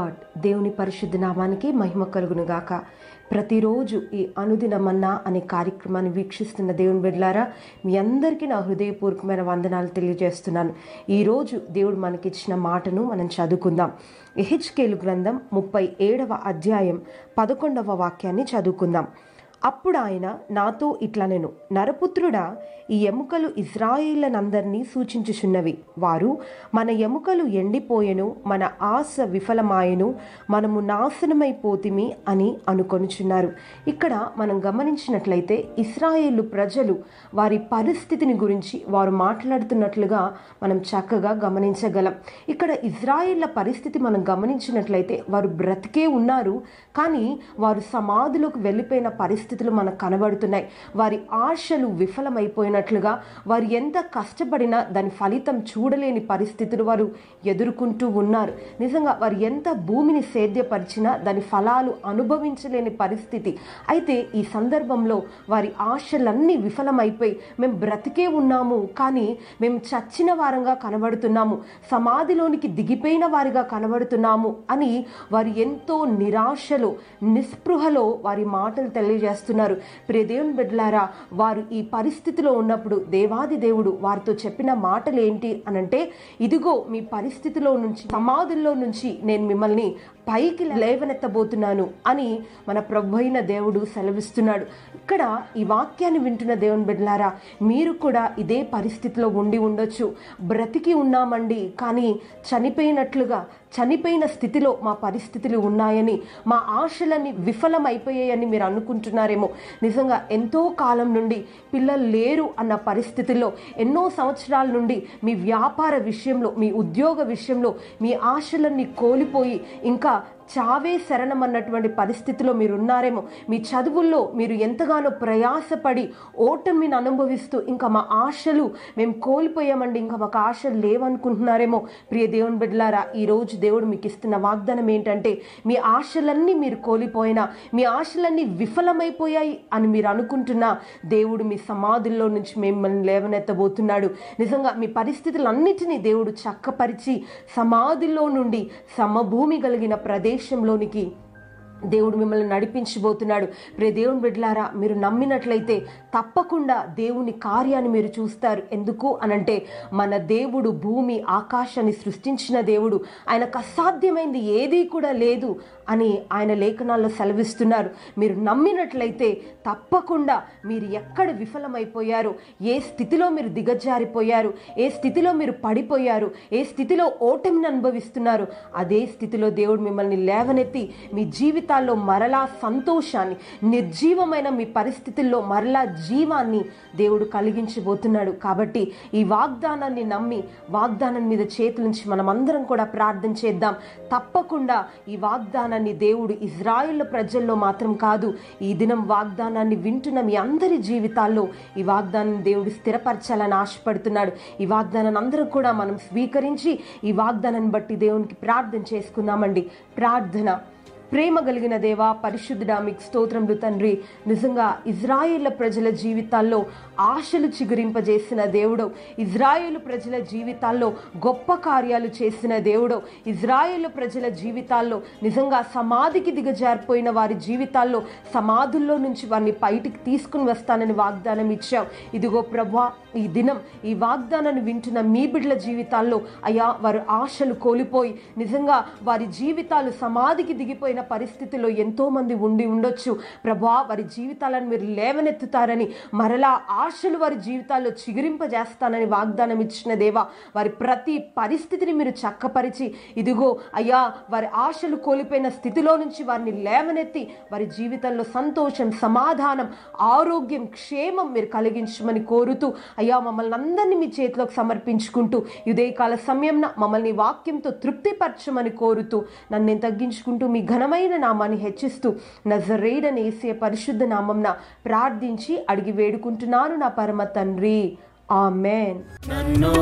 lord దేవుని పరిశుద్ధ నామానికి మహిమ కలుగును గాక ప్రతిరోజు ఈ అనుదినమన్నా అనే కార్యక్రమాన్ని వీక్షిస్తున్న దేవుని బిడ్లారా మీ అందరికీ నా హృదయపూర్వకమైన వందనాలు తెలియజేస్తున్నాను ఈరోజు దేవుడు మనకిచ్చిన మాటను మనం చదువుకుందాం ఎహెచ్కేలు గ్రంథం ముప్పై ఏడవ అధ్యాయం పదకొండవ వాక్యాన్ని చదువుకుందాం అప్పుడు ఆయన నాతో ఇట్లా నేను నరపుత్రుడా ఈ ఎముకలు ఇజ్రాయిలందరినీ సూచించుచున్నవి వారు మన ఎముకలు ఎండిపోయెను మన ఆశ విఫలమాయెను మనము నాశనమైపోతిమి అని అనుకొనుచున్నారు ఇక్కడ మనం గమనించినట్లయితే ఇస్రాయేలు ప్రజలు వారి పరిస్థితిని గురించి వారు మాట్లాడుతున్నట్లుగా మనం చక్కగా గమనించగలం ఇక్కడ ఇజ్రాయేళ్ల పరిస్థితి మనం గమనించినట్లయితే వారు బ్రతికే ఉన్నారు కానీ వారు సమాధిలోకి వెళ్ళిపోయిన పరిస్థితులు మనకు కనబడుతున్నాయి వారి ఆశలు విఫలమైపోయినట్లుగా వారు ఎంత కష్టపడినా దాని ఫలితం చూడలేని పరిస్థితులు వారు ఎదుర్కొంటూ ఉన్నారు నిజంగా వారు ఎంత భూమిని సేద్యపరిచినా దాని ఫలాలు అనుభవించలేని పరిస్థితి అయితే ఈ సందర్భంలో వారి ఆశలన్నీ విఫలమైపోయి మేము బ్రతికే ఉన్నాము కానీ మేము చచ్చిన వారంగా కనబడుతున్నాము సమాధిలోనికి దిగిపోయిన వారిగా కనబడుతున్నాము అని వారు ఎంతో నిరాశలో నిస్పృహలో వారి మాటలు తెలియజేస్తున్నారు ప్రియ దేవుని బిడ్డలారా వారు ఈ పరిస్థితిలో ఉన్నప్పుడు దేవాది దేవుడు వారితో చెప్పిన మాటలు ఏంటి అనంటే ఇదిగో మీ పరిస్థితిలో నుంచి సమాధుల్లో నుంచి నేను మిమ్మల్ని పైకి లేవనెత్తబోతున్నాను అని మన ప్రభు అయిన దేవుడు సెలవిస్తున్నాడు ఇక్కడ ఈ వాక్యాన్ని వింటున్న దేవుని బిడ్డలారా మీరు కూడా ఇదే పరిస్థితిలో ఉండి ఉండొచ్చు బ్రతికి ఉన్నామండి కానీ చనిపోయినట్లుగా చనిపోయిన స్థితిలో మా పరిస్థితులు ఉన్నాయని మా ఆశలన్నీ విఫలమైపోయాయని మీరు అనుకుంటున్నారేమో నిజంగా ఎంతో కాలం నుండి పిల్లలు లేరు అన్న పరిస్థితుల్లో ఎన్నో సంవత్సరాల నుండి మీ వ్యాపార విషయంలో మీ ఉద్యోగ విషయంలో మీ ఆశలన్నీ కోల్పోయి ఇంకా చావే శరణమన్నటువంటి పరిస్థితిలో మీరు ఉన్నారేమో మీ చదువుల్లో మీరు ఎంతగానో ప్రయాసపడి ఓటమిని అనుభవిస్తూ ఇంకా మా ఆశలు మేము కోల్పోయామండి ఇంకా మాకు ఆశలు లేవనుకుంటున్నారేమో ప్రియ దేవుని బిడ్డలారా ఈరోజు దేవుడు మీకు ఇస్తున్న వాగ్దానం ఏంటంటే మీ ఆశలన్నీ మీరు కోల్పోయినా మీ ఆశలన్నీ విఫలమైపోయాయి అని మీరు అనుకుంటున్నా దేవుడు మీ సమాధుల్లో నుంచి మిమ్మల్ని లేవనెత్తబోతున్నాడు నిజంగా మీ పరిస్థితులన్నిటినీ దేవుడు చక్కపరిచి సమాధిలో నుండి సమభూమి కలిగిన ప్రదేశంలోనికి దేవుడు మిమ్మల్ని నడిపించబోతున్నాడు ప్రే దేవుని బిడ్డలారా మీరు నమ్మినట్లయితే తప్పకుండా దేవుని కార్యాన్ని మీరు చూస్తారు ఎందుకు అనంటే మన దేవుడు భూమి ఆకాశాన్ని సృష్టించిన దేవుడు ఆయనకు అసాధ్యమైంది ఏదీ కూడా లేదు అని ఆయన లేఖనాల్లో సెలవిస్తున్నారు మీరు నమ్మినట్లయితే తప్పకుండా మీరు ఎక్కడ విఫలమైపోయారు ఏ స్థితిలో మీరు దిగజారిపోయారు ఏ స్థితిలో మీరు పడిపోయారు ఏ స్థితిలో ఓటమిని అనుభవిస్తున్నారు అదే స్థితిలో దేవుడు మిమ్మల్ని లేవనెత్తి మీ జీవిత జీవితాల్లో మరలా సంతోషాన్ని నిర్జీవమైన మీ పరిస్థితుల్లో మరలా జీవాన్ని దేవుడు కలిగించబోతున్నాడు కాబట్టి ఈ వాగ్దానాన్ని నమ్మి వాగ్దానం మీద చేతులుంచి మనమందరం కూడా ప్రార్థన చేద్దాం తప్పకుండా ఈ వాగ్దానాన్ని దేవుడు ఇజ్రాయిల్ ప్రజల్లో మాత్రం కాదు ఈ దినం వాగ్దానాన్ని వింటున్న మీ అందరి జీవితాల్లో ఈ వాగ్దానం దేవుడు స్థిరపరచాలని ఆశపడుతున్నాడు ఈ వాగ్దానాన్ని అందరం కూడా మనం స్వీకరించి ఈ వాగ్దానాన్ని బట్టి దేవునికి ప్రార్థన చేసుకుందామండి ప్రార్థన ప్రేమ కలిగిన దేవా పరిశుద్ధుడా మీకు స్తోత్రములు తండ్రి నిజంగా ఇజ్రాయేళ్ల ప్రజల జీవితాల్లో ఆశలు చిగురింపజేసిన దేవుడు ఇజ్రాయేల్ ప్రజల జీవితాల్లో గొప్ప కార్యాలు చేసిన దేవుడు ఇజ్రాయేల్ ప్రజల జీవితాల్లో నిజంగా సమాధికి దిగజారిపోయిన వారి జీవితాల్లో సమాధుల్లో నుంచి వారిని బయటికి తీసుకుని వస్తానని వాగ్దానం ఇచ్చావు ఇదిగో ప్రభా ఈ దినం ఈ వాగ్దానాన్ని వింటున్న మీ బిడ్డల జీవితాల్లో అయా వారు ఆశలు కోల్పోయి నిజంగా వారి జీవితాలు సమాధికి దిగిపోయిన పరిస్థితిలో ఎంతో మంది ఉండి ఉండొచ్చు ప్రభా వారి జీవితాలను మీరు లేవనెత్తుతారని మరలా ఆశలు వారి జీవితాల్లో చిగురింపజేస్తానని వాగ్దానం ఇచ్చిన దేవా వారి ప్రతి పరిస్థితిని మీరు చక్కపరిచి ఇదిగో అయ్యా వారి ఆశలు కోల్పోయిన స్థితిలో నుంచి వారిని లేవనెత్తి వారి జీవితంలో సంతోషం సమాధానం ఆరోగ్యం క్షేమం మీరు కలిగించమని కోరుతూ అయ్యా మమ్మల్ని అందరినీ మీ చేతిలోకి సమర్పించుకుంటూ ఉదయకాల సమయంన మమ్మల్ని వాక్యంతో తృప్తిపరచమని కోరుతూ నన్ను నేను తగ్గించుకుంటూ మీ ఘనమైన నామాన్ని హెచ్చిస్తూ నజరేడని ఏసే పరిశుద్ధ నామంన ప్రార్థించి అడిగి వేడుకుంటున్నాను నా పరమ తండ్రి ఆమెన్ నన్ను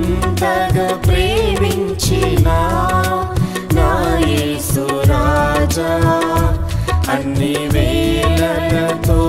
ఎంతగా ప్రేమించిన నా యేసు రాజా అన్ని వేళలతో